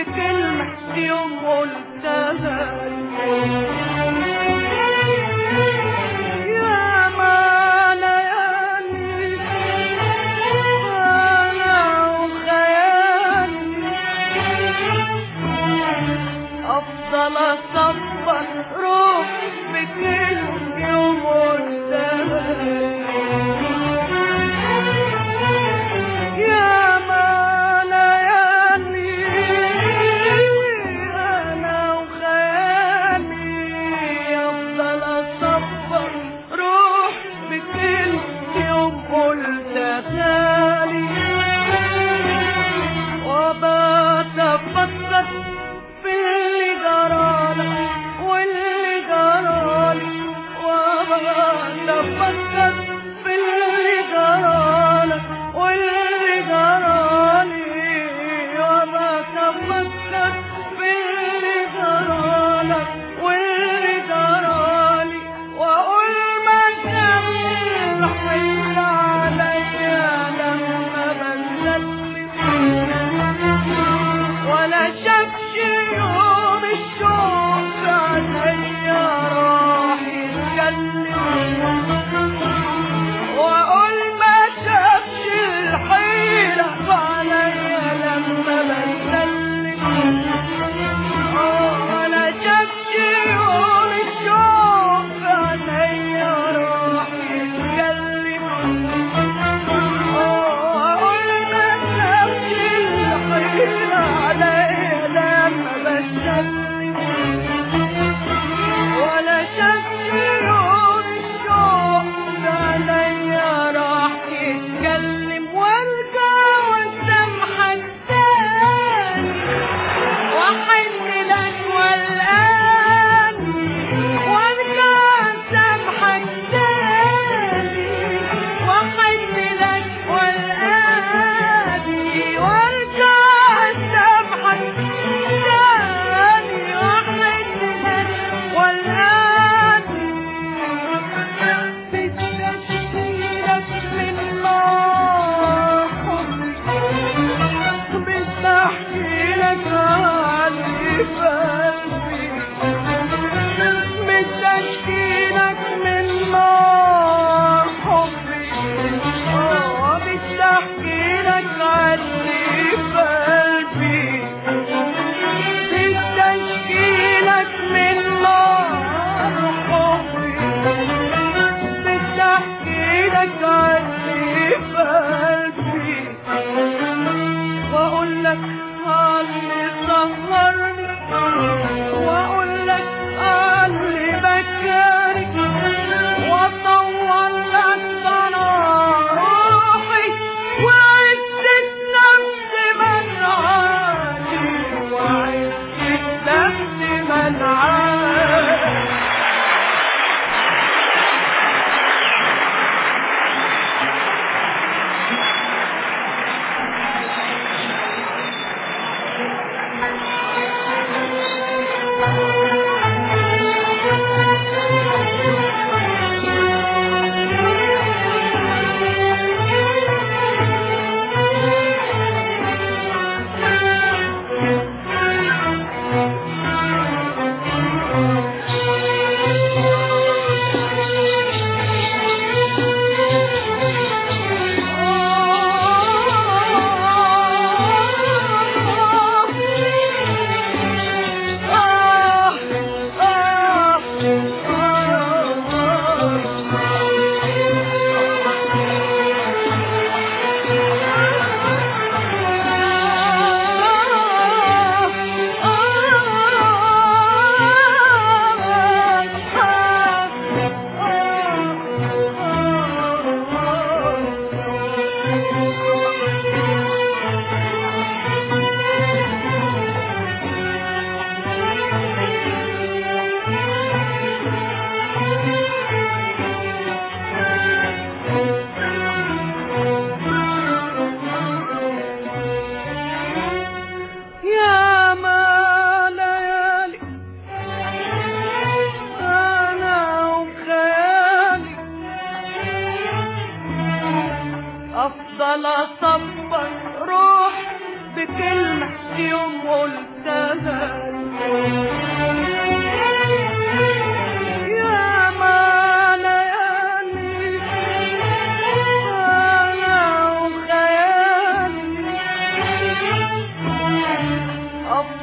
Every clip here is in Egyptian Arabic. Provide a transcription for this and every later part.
بكلمة يوم قلتها يا ما ليالي أنا وخيالي أفضل أصبر روح بكلمة يوم قلتها يا ما ليالي أنا وخيالي أفضل أصبر روح بكلمة يوم قلت غالي وبتفكر في اللي جرانا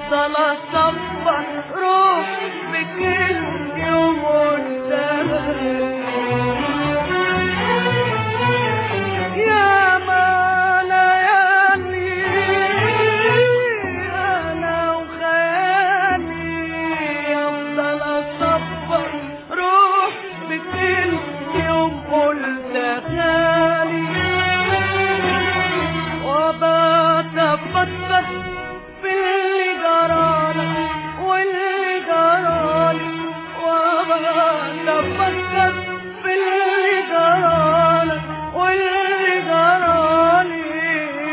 يفضل اصبر روح بكل يوم قدامك يا ما ليالي انا وخيالي يفضل اصبر روح بكل يوم قلت خالي وبتفكر في اللي جرالك واللي جرالي وبتفكر في اللي جرالك واللي جرالي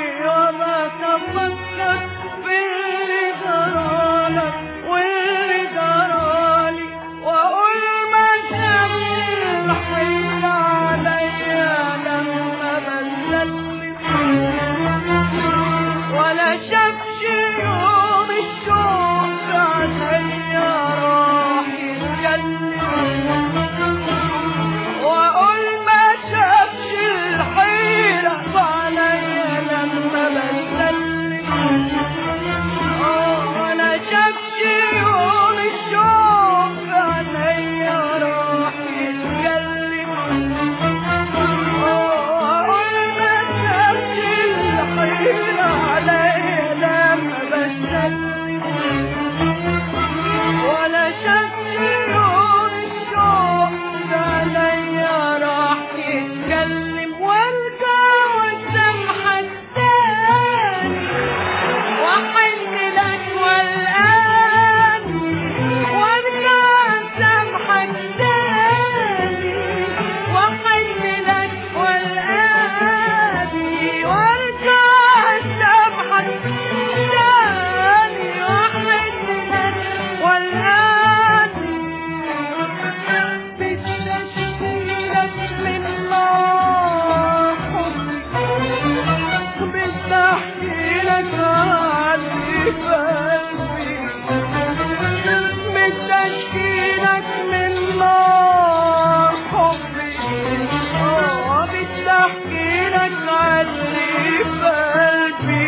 وبتفكر في اللي جرالك واللي جرالي واقول ما شافش الحيل عليا لما بسلم ولا شافش يوم الشوق عليا راح يتكلم واقول ما شافش الحيرة عليا لما بسلم آه، ولا شافش يوم الشوق عليا راح يتكلم ولا شك يوم الشوق عليا راح يتكلم وارجع واسامحك تاني واحن لك والآن وارجع اسامحك تاني واحن لك والآن وارجع اسامحك تاني واحن لك والآن بتشكيلك من نار حبي بتحكي لك عني قلبي بتشكيلك من نار حبي اه بتحكي لك عني قلبي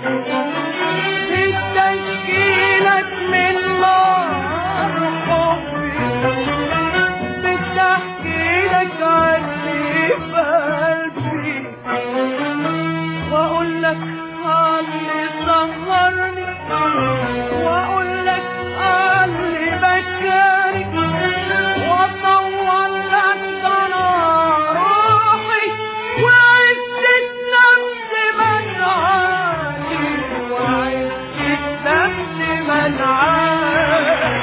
بتشكيلك من نار حبي بتحكي لك عني قلبي واقول لك اللي سهرني واقول لك اللي بكاني واطول لك ضنا روحي وعزة نفسي منعاني وعزة نفسي منعاني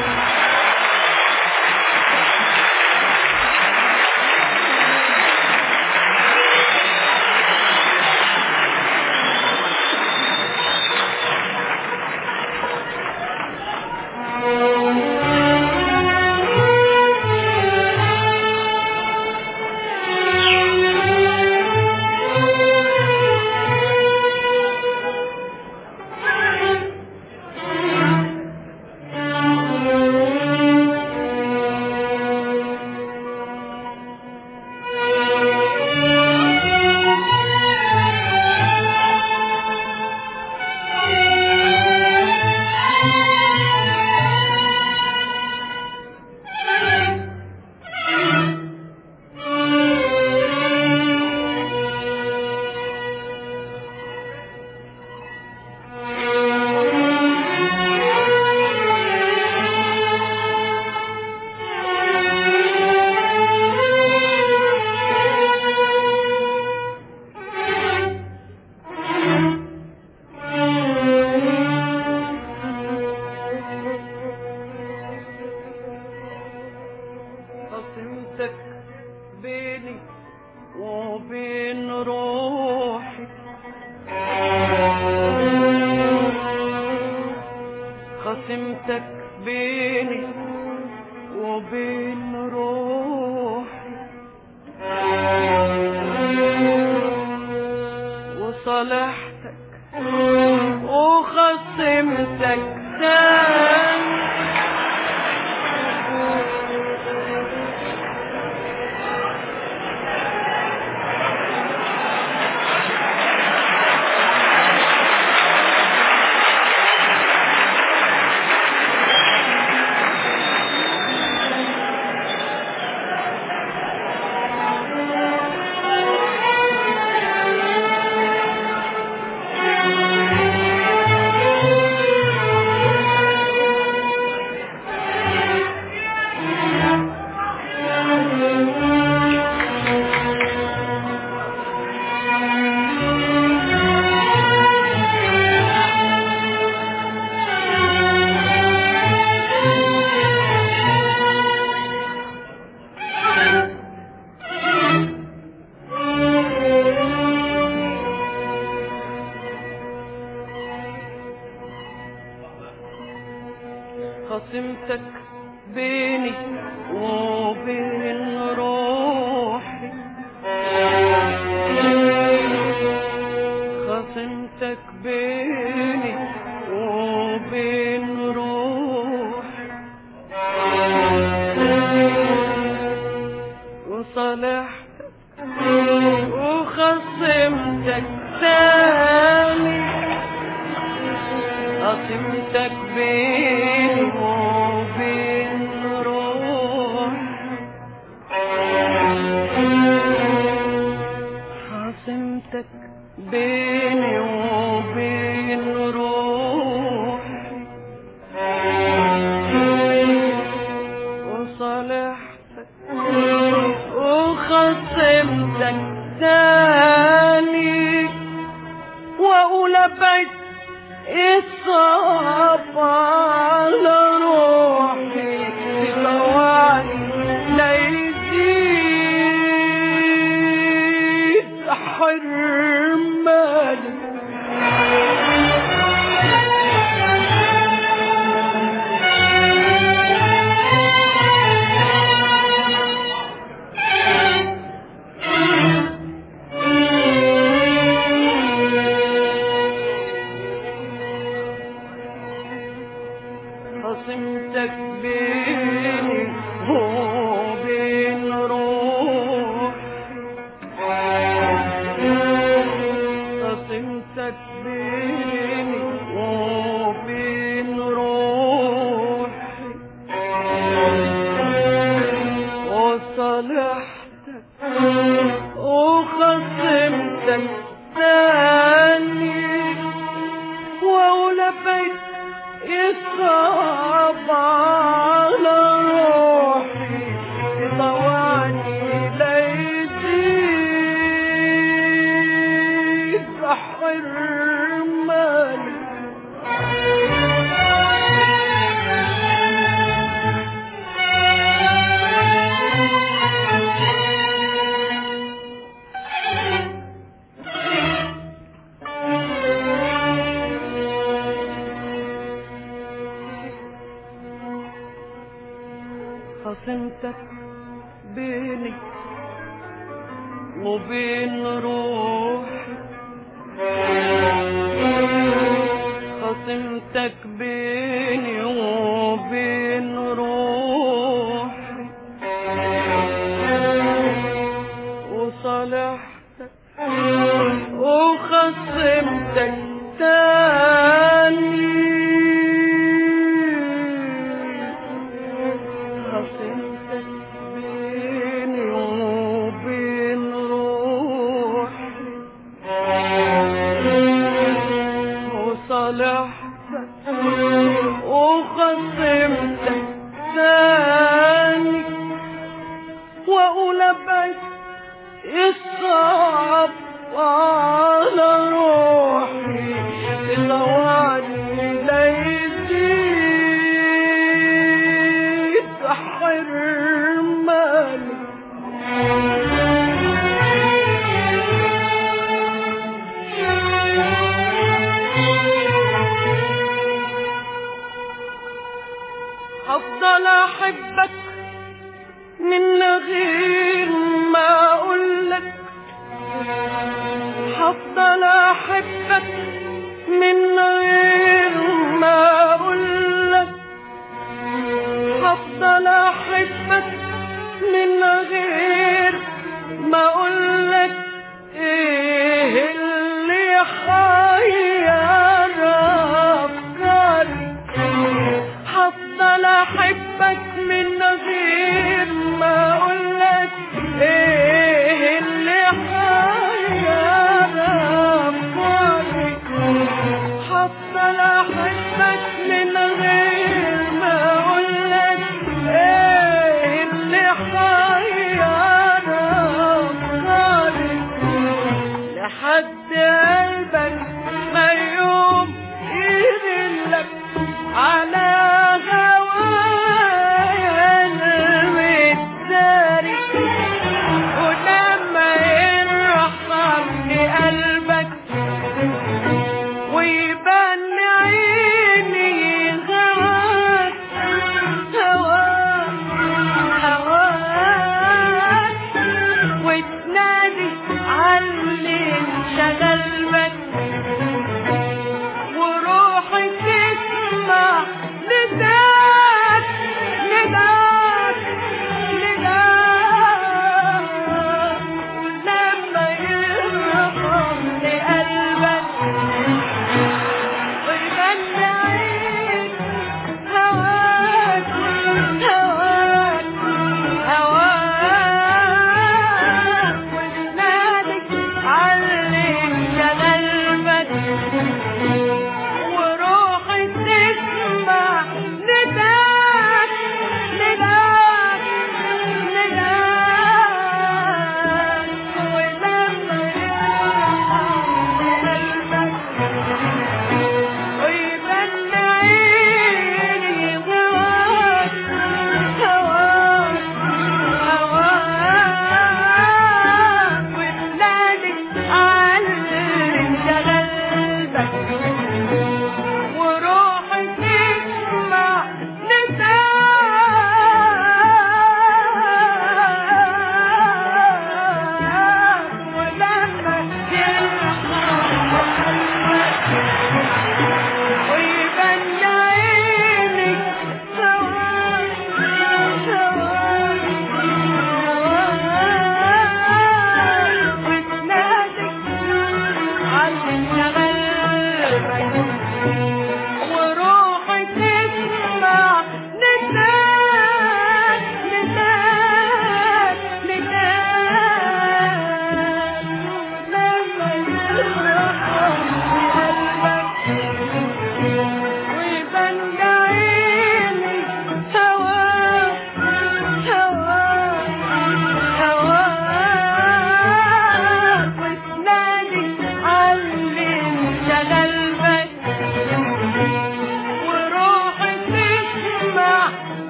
قسمتك بيني وبين روحي قسمتك بيني وبين روحي وصالحتك وخصمتك تاني خصمتك بيني وبين روحي خصمتك بيني وبين روحي وصالحتك وخصمتك تاني خصمتك بيني وبين روحي خصمتك بيني وبين روحي وصالحتك وخصمتك تاني واقول ابعد الصعب على روحي بطواني لا يزيد حرماني خصمتك بيني وبين روحي خصمتك بيني وبين روحي وصالحتك وخصمتك تاني وأولبيت الصعب على روحي طواني لا يزيد حرماني خصمتك بيني وبين روحي خصمتك بيني وبين روحي وصالحتك وخصمتك تاني خصمتك بيني وبين روحي وصالحتك وخصمتك تاني واقول ابعد الصعب على روحي بطواني لا يزيد حرماني هفضل احبك من غير ما اقولك هفضل احبك من غير ما